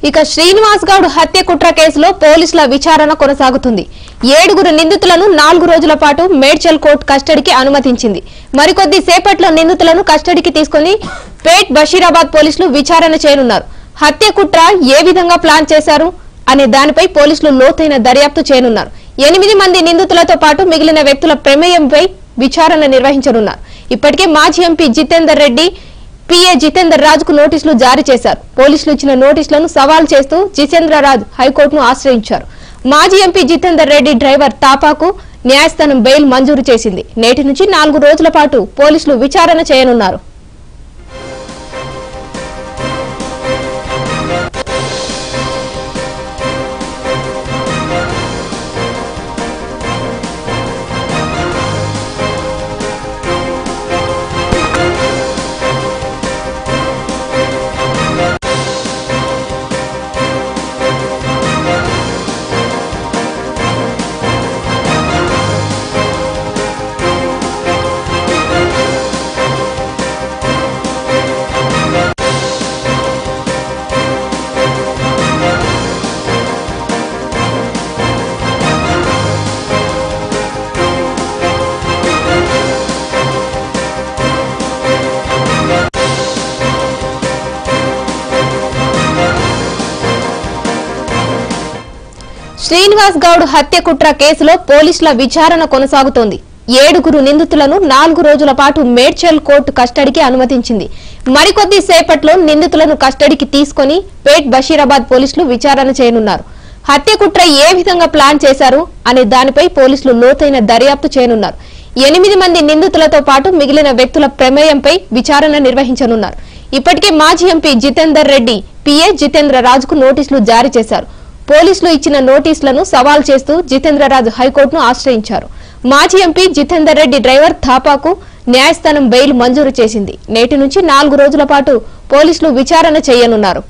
ఇక శ్రీనివాస్ గౌడ్ హత్య కుట్ర కేసులో పోలీసుల విచారణ కొనసాగుతుంది ఏడుగురు నిందితులను నాలుగు రోజుల పాటు మేడ్చల్ కోర్టు కస్టడీకి అనుమతించింది మరికొద్ది సేపట్లో నిందితులను కస్టడీకి తీసుకుని పేట్ బషీరాబాద్ పోలీసులు విచారణ చేయనున్నారు హత్య కుట్ర ఏ విధంగా ప్లాన్ చేశారు అనే దానిపై పోలీసులు లోతైన దర్యాప్తు చేయనున్నారు ఎనిమిది మంది నిందితులతో పాటు మిగిలిన వ్యక్తుల ప్రమేయంపై విచారణ నిర్వహించనున్నారు ఇప్పటికే మాజీ ఎంపీ జితేందర్ రెడ్డి పిఏ జితేందర్ రాజ్ కు నోటీసులు జారీ చేశారు పోలీసులు ఇచ్చిన నోటీసులను సవాల్ చేస్తూ జితేంద్ర రాజ్ హైకోర్టును ఆశ్రయించారు మాజీ ఎంపీ జితేందర్ రెడ్డి డ్రైవర్ తాపాకు న్యాయస్థానం బెయిల్ మంజూరు చేసింది నేటి నుంచి నాలుగు రోజుల పాటు పోలీసులు విచారణ చేయనున్నారు శ్రీనివాస్ గౌడ్ హత్య కుట్ర కేసులో పోలీసుల విచారణ కొనసాగుతోంది ఏడుగురు నిందితులను నాలుగు రోజుల పాటు మేడ్చల్ కోర్టు కస్టడీకి అనుమతించింది మరికొద్ది సేపట్లో నిందితులను కస్టడీకి తీసుకొని పేట్ బషీరాబాద్ పోలీసులు విచారణ చేయనున్నారు హత్య కుట్ర ఏ విధంగా ప్లాన్ చేశారు అనే దానిపై పోలీసులు లోతైన దర్యాప్తు చేయనున్నారు ఎనిమిది మంది నిందితులతో పాటు మిగిలిన వ్యక్తుల ప్రమేయంపై విచారణ నిర్వహించనున్నారు ఇప్పటికే మాజీ ఎంపీ జితేందర్ రెడ్డి పిఏ జితేంద్ర రాజుకు నోటీసులు జారీ చేశారు పోలీసులు ఇచ్చిన నోటీసులను సవాల్ చేస్తూ జితేంద్రరాజ్ హైకోర్టును ఆశ్రయించారు మాజీ ఎంపీ జితేందర్ రెడ్డి డ్రైవర్ థాపాకు న్యాయస్థానం బెయిల్ మంజూరు చేసింది నేటి నుంచి నాలుగు రోజుల పాటు పోలీసులు విచారణ చేయనున్నారు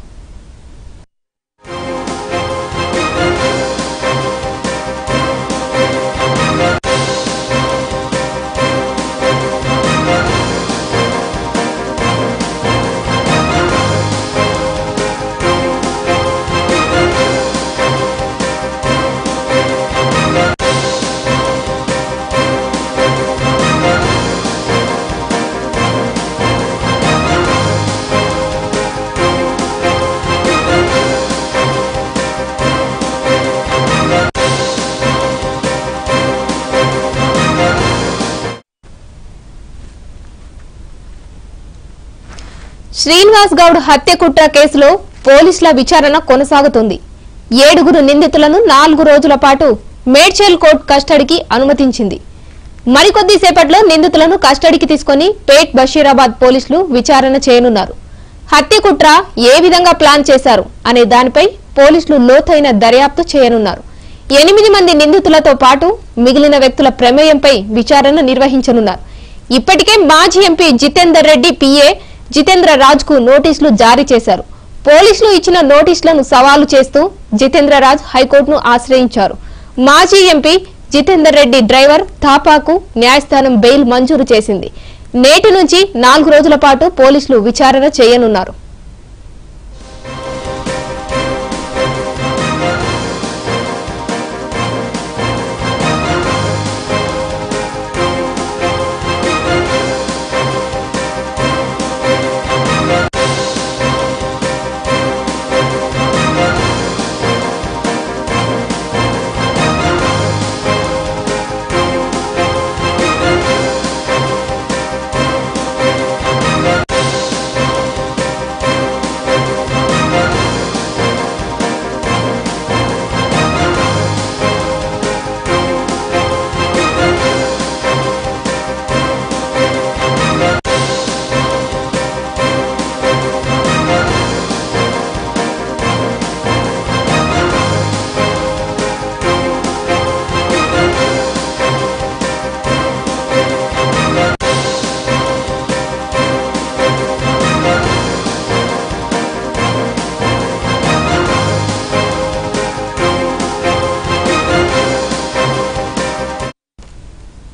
శ్రీనివాస్ గౌడ్ హత్య కుట్ర కేసులో పోలీసుల విచారణ కొనసాగుతుంది ఏడుగురు నిందితులను నాలుగు రోజుల పాటు మేడ్చల్ కోర్టు కస్టడీకి అనుమతించింది మరికొద్ది సేపట్లో నిందితులను కస్టడీకి తీసుకుని పేట్ బషీరాబాద్ పోలీసులు విచారణ చేయనున్నారు హత్య కుట్ర ఏ విధంగా ప్లాన్ చేశారు అనే దానిపై పోలీసులు లోతైన దర్యాప్తు చేయనున్నారు ఎనిమిది మంది నిందితులతో పాటు మిగిలిన వ్యక్తుల ప్రమేయంపై విచారణ నిర్వహించనున్నారు ఇప్పటికే మాజీ ఎంపీ జితేందర్ రెడ్డి పిఏ జితేంద్ర రాజ్ కు నోటీసులు జారీ చేశారు పోలీసులు ఇచ్చిన నోటీసులను సవాలు చేస్తూ జితేంద్ర రాజ్ హైకోర్టును ఆశ్రయించారు మాజీ ఎంపీ జితేందర్ రెడ్డి డ్రైవర్ థాపాకు న్యాయస్థానం బెయిల్ మంజూరు చేసింది నేటి నుంచి నాలుగు రోజుల పాటు పోలీసులు విచారణ చేయనున్నారు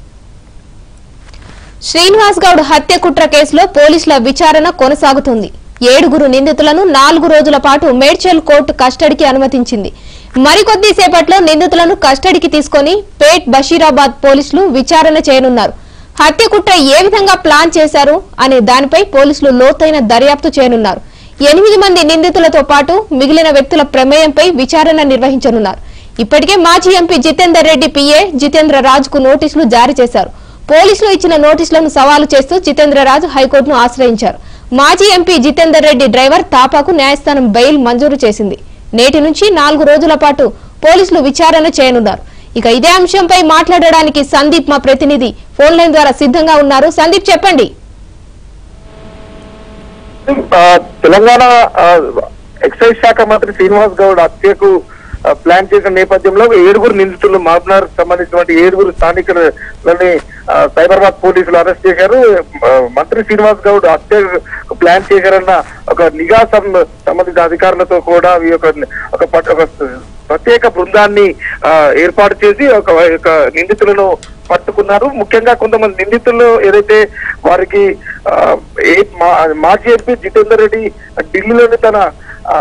శ్రీనివాస్ గౌడ్ హత్య కుట్ర కేసులో పోలీసుల విచారణ కొనసాగుతుంది ఏడుగురు నిందితులను నాలుగు రోజుల పాటు మేడ్చల్ కోర్టు కస్టడీకి అనుమతించింది మరికొద్ది సేపట్లో నిందితులను కస్టడీకి తీసుకొని పేట్ బషీరాబాద్ పోలీసులు విచారణ చేయనున్నారు హత్య కుట్ర ఏ విధంగా ప్లాన్ చేశారు అనే దానిపై పోలీసులు లోతైన దర్యాప్తు చేయనున్నారు ఎనిమిది మంది నిందితులతో పాటు మిగిలిన వ్యక్తుల ప్రమేయంపై విచారణ నిర్వహించనున్నారు ఇప్పటికే మాజీ ఎంపీ జితేందర్ రెడ్డి పిఏ జితేంద్ర రాజుకు నోటీసులు జారీ చేశారు పోలీసులు ఇచ్చిన నోటీసులను సవాలు చేస్తూ జితేంద్ర రాజు హైకోర్టును ఆశ్రయించారు మాజీ ఎంపీ జితేందర్ రెడ్డి డ్రైవర్ తాపాకు న్యాయస్థానం బెయిల్ మంజూరు చేసింది నేటి నుంచి నాలుగు రోజుల పాటు పోలీసులు విచారణ చేయనున్నారు ఇక ఇదే అంశంపై మాట్లాడడానికి సందీప్ మా ప్రతినిధి ఫోన్ లైన్ ద్వారా సిద్ధంగా ఉన్నారు సందీప్ చెప్పండి ఆ, తెలంగాణ ఆ, ఎక్సైజ్ శాఖ మంత్రి శ్రీనివాస్ గౌడ్ హత్యకు ఆ, ప్లాన్ చేసిన నేపథ్యంలో ఏడుగురు నిందితులు మాబ్నార్ సంబంధించినటువంటి ఏడుగురు స్థానికులని ఆ, సైబరాబాద్ పోలీసులు అరెస్ట్ చేశారు ఆ, మంత్రి శ్రీనివాస్ గౌడ్ హత్య ప్లాన్ చేశారన్న ఒక నిఘా సం- సంబంధిత అధికారులతో కూడా ఈ యొక్క ఒక పట్- ఒక ప్రత్యేక బృందాన్ని ఆ, ఏర్పాటు చేసి ఒక ఒక నిందితులను పట్టుకున్నారు ముఖ్యంగా కొంతమంది నిందితులు ఏదైతే వారికి ఆ, ఏ- మా- మాజీ ఎంపీ జితేందర్ రెడ్డి ఢిల్లీలోని తన ఆ,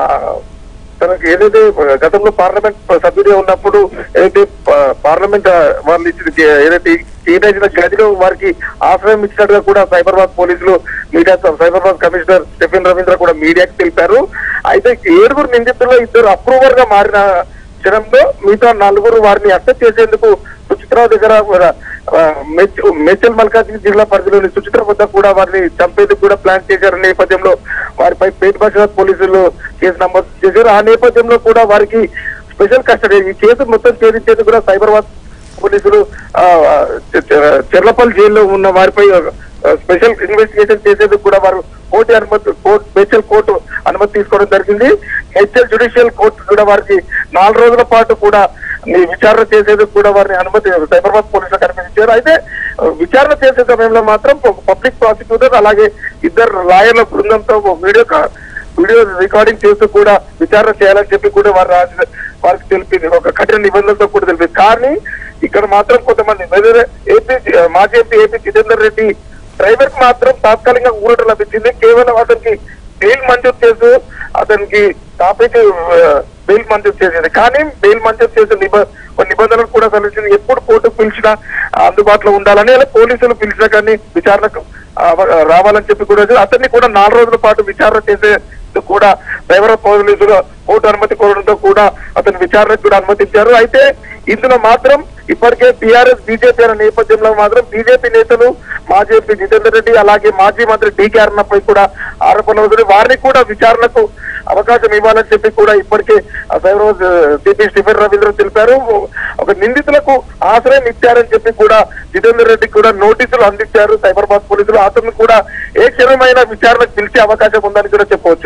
తనకు ఏదైతే గతంలో పార్లమెంట్ సభ్యుడిగా ఉన్నప్పుడు ఏదైతే పా- పార్లమెంట్ ఆ, వాళ్ళు ఇచ్చిన గే- ఏదైతే కేటాయించిన గదిలో వారికి ఆశ్రయం ఇచ్చినట్టుగా కూడా సైబరాబాద్ పోలీసులు media Cyberabad commissioner Stephen Ravindra కూడా మీడియాకి తెలిపారు అయితే ఏడుగురు నిందితుల్లో ఇద్దరు అప్రూవర్ గా మారిన క్షణంలో మిగతా నలుగురు వారిని హత్య చేసేందుకు సుచిత్ర దగ్గర ఆ, మెచ్- మేడ్చల్ మల్కాజ్గిరి జిల్లా పరిధిలోని సుచిత్ర వద్ద కూడా వారిని చంపేందుకు కూడా ప్లాన్ చేశారు నేపథ్యంలో వారిపై పేట భాష పోలీసులు కేసు నమోదు చేశారు ఆ నేపథ్యంలో కూడా వారికి స్పెషల్ కస్టడీ ఈ కేసు మొత్తం ఛేదించేందుకు కూడా సైబరాబాద్ పోలీసులు ఆ, చె- చె- చెర్లపల్లి జైల్లో ఉన్న వారిపై ఆ, స్పెషల్ ఇన్వెస్టిగేషన్ చేసేందుకు కూడా వారు కోర్టు అనుమతి కోర్టు మేడ్చల్ కోర్టు అనుమతి తీసుకోవడం జరిగింది మేడ్చల్ జ్యుడిషియల్ కోర్టు కూడా వారికి నాలుగు రోజుల పాటు కూడా ఈ విచారణ చేసేందుకు కూడా వారిని అనుమతి సైబరాబాద్ పోలీసులకు అనుమతించారు అయితే ఆ, విచారణ చేసే సమయంలో మాత్రం పబ్లిక్ ప్రాసిక్యూటర్ అలాగే ఇద్దరు లాయర్ల బృందంతో ఒక వీడియో కా- వీడియో రికార్డింగ్ చేస్తూ కూడా విచారణ చేయాలని చెప్పి కూడా వారు రాసిన వారికి తెలిపింది ఒక కఠిన నిబంధనతో కూడా తెలిపింది కానీ ఇక్కడ మాత్రం కొంతమంది వేరే ఏపీ మాజీ MP AP Jitender Reddy driver కి మాత్రం తాత్కాలికంగా ఊరట లభించింది కేవలం అతనికి బెయిల్ మంజూరు చేస్తూ అతనికి టాపిక్ బెయిల్ మంజూరు చేసేది కానీ బెయిల్ మంజూరు చేసే నిబ కొన్ని నిబంధనలు కూడా సవరించింది ఎప్పుడు కోర్టుకు పిలిచినా అందుబాటులో ఉండాలని అలా పోలీసులు పిలిచినా కానీ విచారణకు ఆ, రావాలని చెప్పి కూడా అతన్ని కూడా నాలుగు రోజుల పాటు విచారణ చేసే కూడా డ్రైవర్ పోలీసులు కోర్టు అనుమతి కోరడంతో కూడా అతను విచారణకు కూడా అనుమతించారు అయితే ఇందులో మాత్రం ఇప్పటికే టీఆర్ఎస్ బీజేపీ అనే నేపథ్యంలో మాత్రం బీజేపీ నేతలు మాజీ ఎంపీ జితేందర్ రెడ్డి అలాగే మాజీ మంత్రి డీకే అరుణపై కూడా ఆరోపణలు వదిలి వారిని కూడా విచారణకు అవకాశం ఇవ్వాలని చెప్పి కూడా ఇప్పటికే ఆ సైబరాబాద్ సిపి స్టీఫెన్ రవీంద్ర తెలిపారు ఒక నిందితులకు ఆశ్రయం ఇచ్చారని చెప్పి కూడా జితేందర్ రెడ్డి కూడా నోటీసులు అందించారు సైబరాబాద్ పోలీసులు అతను కూడా ఏ క్షణమైన విచారణకు పిలిచే అవకాశం ఉందని కూడా చెప్పవచ్చు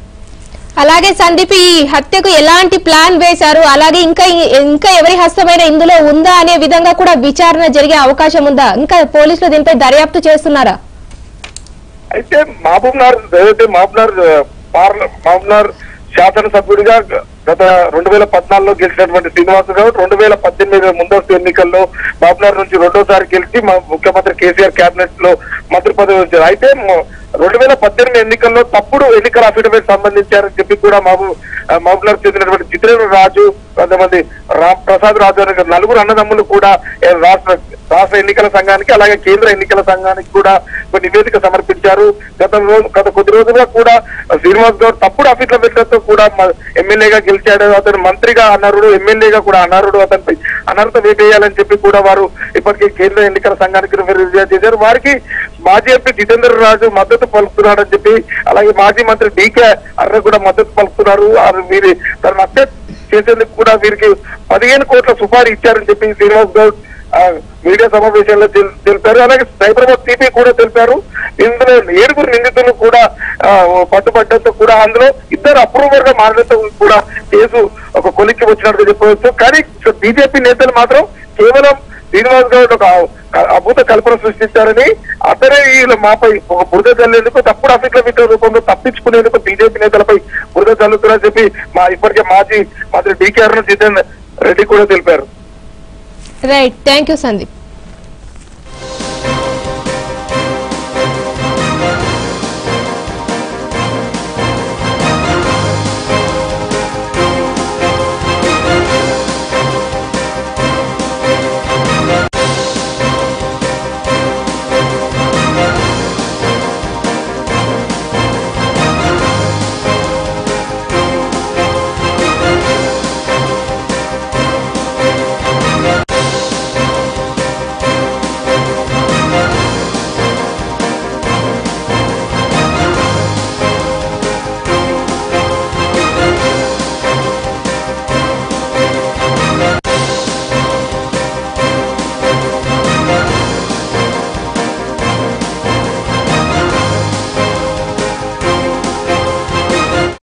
అలాగే సందీప్ ఈ హత్యకు ఎలాంటి ప్లాన్ వేశారు అలాగే ఇంకా ఇంకా ఎవరి హస్తమైన ఇందులో ఉందా అనే విధంగా కూడా విచారణ జరిగే అవకాశం ఉందా ఇంకా పోలీసులు దీనిపై దర్యాప్తు చేస్తున్నారా అయితే మహబూబ్నార్ ఏదైతే మహబూబ్నార్ ఆ, పార్ల మహబూబ్నార్ శాసనసభ్యుడిగా గ- గత రెండు వేల పద్నాలుగులో గెలిచినటువంటి శ్రీనివాస్ గౌడ్ రెండు వేల పద్దెనిమిది ముందస్తు ఎన్నికల్లో మహబూబ్నార్ నుంచి రెండోసారి గెలిచి మా ముఖ్యమంత్రి కేసీఆర్ కేబినెట్ లో మంత్రి పదవి వచ్చారు అయితే మొ- రెండు వేల పద్దెనిమిది ఎన్నికల్లో తప్పుడు ఎన్నికల అఫిడవిట్ సంబంధించారని చెప్పి కూడా మహబూ ఆ, మహబూబ్నార్ చెందినటువంటి చిత్రేంద్ర రాజు కొంతమంది రామ్ ప్రసాద్ రాజు అనే నలుగురు అన్నదమ్ములు కూడా ఏ, రాష్ట్ర రాష్ట్ర ఎన్నికల సంఘానికి అలాగే కేంద్ర ఎన్నికల సంఘానికి కూడా ఒక నివేదిక సమర్పించారు గత రోజు గత కొద్ది రోజులుగా కూడా శ్రీనివాస్ గౌడ్ తప్పుడు అఫిడవిట్లతో కూడా మ- ఎమ్మెల్యేగా గెలిచాడు అతను మంత్రిగా అనర్హుడు ఎమ్మెల్యేగా కూడా అనర్హుడు అతనిపై అనర్హత వేటేయాలని చెప్పి కూడా వారు ఇప్పటికే కేంద్ర ఎన్నికల సంఘానికి ఫిర్యాదు చేశారు వారికి మాజీ ఎంపీ జితేందర్ రాజు మద్దతు పలుకుతున్నాడని చెప్పి అలాగే మాజీ మంత్రి డీకే అర్ర కూడా మద్దతు పలుకుతున్నారు వారు వీరి తన హత్య చేసేందుకు కూడా వీరికి పదిహేను కోట్ల సుపారీ ఇచ్చారని చెప్పి శ్రీనివాస్ గౌడ్ ఆ, మీడియా సమావేశంలో తెల్- తెలిపారు అలాగే సైబరాబాద్ సిపి కూడా తెలిపారు ఇందులో ఏడుగురు నిందితులు కూడా ఆ, పట్టుబడ్డంతో కూడా అందులో ఇద్దరు అప్రూవర్ గా మారడంతో కూడా కేసు ఒక కొలిక్కి వచ్చినట్టుగా చెప్పవచ్చు కానీ బీజేపీ నేతలు మాత్రం కేవలం శ్రీనివాస్ గౌడ్ ఒక అద్భుత కల్పన సృష్టించారని అతనే వీళ్ళ మాపై ఒక బురద చల్లేందుకు తప్పుడు అఫిట్ల విట్ల రూపంలో తప్పించుకునేందుకు బీజేపీ నేతలపై బురద చల్లుతున్నారని చెప్పి మా ఇప్పటికే మాజీ మంత్రి డీకే అరుణ జితేందర్ రెడ్డి కూడా తెలిపారు రైట్ థ్యాంక్ యూ సందీప్